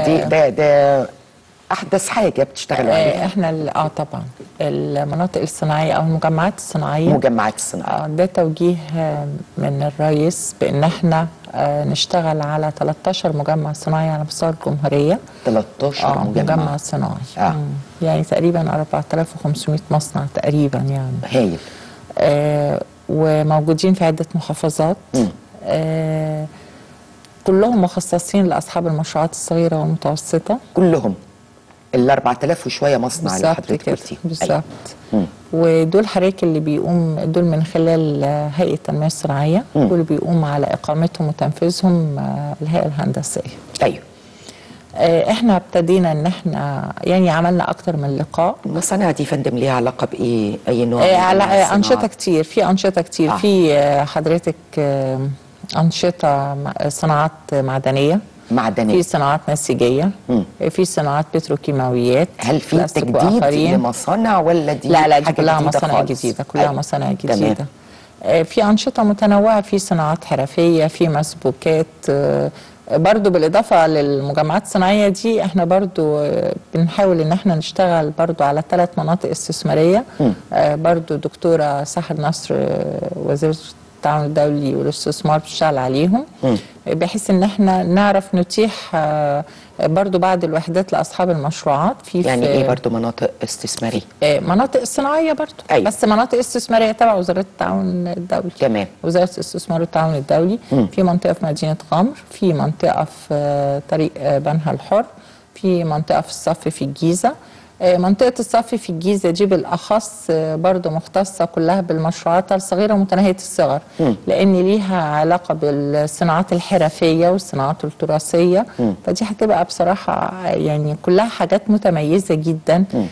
دي ده ده احدث حاجه بتشتغلوا آه، عليها احنا ال- اه طبعا المناطق الصناعيه او المجمعات الصناعيه مجمعات الصناعه آه، ده توجيه آه، من الرئيس بان احنا آه، نشتغل على 13 مجمع صناعي على مستوى الجمهوريه 13 اه مجمع مجمع صناعي آه. مم. يعني تقريبا 4500 مصنع تقريبا يعني هايل آه وموجودين في عده محافظات مم. آه كلهم مخصصين لاصحاب المشروعات الصغيره والمتوسطه كلهم ال 4000 وشويه مصنع اللي بالظبط حضرتك كده قلتيه بالظبط مم. ودول حضرتك اللي بيقوم دول من خلال آه، هيئه التنميه الصناعيه مم. واللي بيقوم على اقامتهم وتنفيذهم آه، الهيئه الهندسيه ايوه آه، احنا ابتدينا ان احنا يعني عملنا اكتر من لقاء المصانع دي فندم ليها علاقه بايه اي نوع آه، من على أنواع آه، انشطه الصناعات؟ كتير في انشطه كتير آه. في آه، حضرتك آه، انشطه م- صناعات معدنيه معدنيه في صناعات نسيجيه مم. آه، في صناعات بتروكيماويات هل في بلاستيك تجديد وآخرين. لمصانع ولا دي لا لا دي حاجة كلها جديدة مصانع خالص؟ جديدة كلها أيوة. مصانع تمام. جديدة آه، في أنشطة متنوعة في صناعات حرفية في مسبوكات آه، برضو بالإضافة للمجمعات الصناعية دي احنا برضو آه، بنحاول ان احنا نشتغل برضو على ثلاث مناطق استثمارية مم. آه، برضو دكتورة سحر نصر آه، وزيرة التعاون الدولي والاستثمار بتشتغل عليهم مم. بحيث ان احنا نعرف نتيح آه، برضو بعض الوحدات لاصحاب المشروعات في يعني في- ايه برضو مناطق استثماريه آه، مناطق صناعيه برضو أيوة. بس مناطق استثماريه تبع وزاره التعاون الدولي تمام. وزاره الاستثمار والتعاون الدولي مم. في منطقه في مدينه غمر في منطقه في آه، طريق آه، بنها الحر في منطقه في الصف في الجيزه آه، منطقة الصف في الجيزة دي بالأخص آه، برضو مختصة كلها بالمشروعات الصغيرة ومتناهية الصغر مم. لأن ليها علاقة بالصناعات الحرفية والصناعات التراثية مم. فدي هتبقى بصراحة يعني كلها حاجات متميزة جدا مم.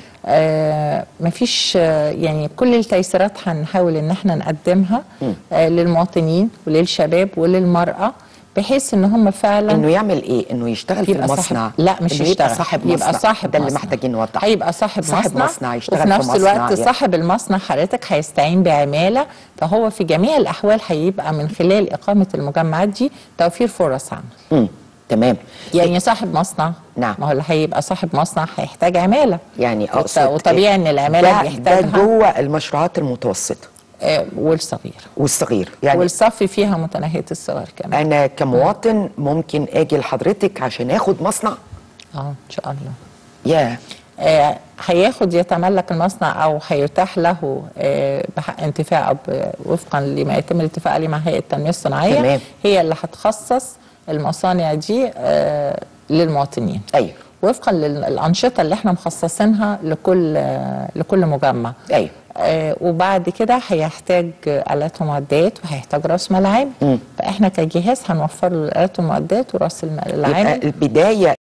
آه مفيش آه يعني كل التيسيرات هنحاول ان احنا نقدمها مم. آه للمواطنين وللشباب وللمرأة بحيث ان هم فعلا انه يعمل ايه انه يشتغل في يبقى المصنع صاحب لا مش إنه يشتغل يبقى صاحب مصنع يبقى صاحب ده اللي مصنع. محتاجين نوضحه هيبقى صاحب, صاحب مصنع, مصنع يشتغل وفي في نفس مصنع الوقت يعني. صاحب المصنع حضرتك هيستعين بعماله فهو في جميع الاحوال هيبقى من خلال اقامه المجمعات دي توفير فرص عمل مم. تمام يعني صاحب مصنع نعم. ما هو اللي هيبقى صاحب مصنع هيحتاج عماله يعني وط- اقصد وطبيعي ان العماله ده, ده بيحتاجها جوه المشروعات المتوسطه آه، والصغير والصغير يعني والصف فيها متناهيه الصغر كمان انا كمواطن ممكن اجي لحضرتك عشان اخد مصنع اه ان شاء الله يا آه، هياخد يتملك المصنع او هيتاح له آه، بحق انتفاع أو ب- وفقا لما يتم الاتفاق عليه مع هيئه التنميه الصناعيه تمام. هي اللي هتخصص المصانع دي آه، للمواطنين ايوه وفقا للانشطه اللي احنا مخصصينها لكل آه، لكل مجمع ايوه آه وبعد كده هيحتاج آلات ومعدات وهيحتاج راس مال عام مم. فاحنا كجهاز هنوفر له الآلات والمعدات وراس المال العام يبقى البدايه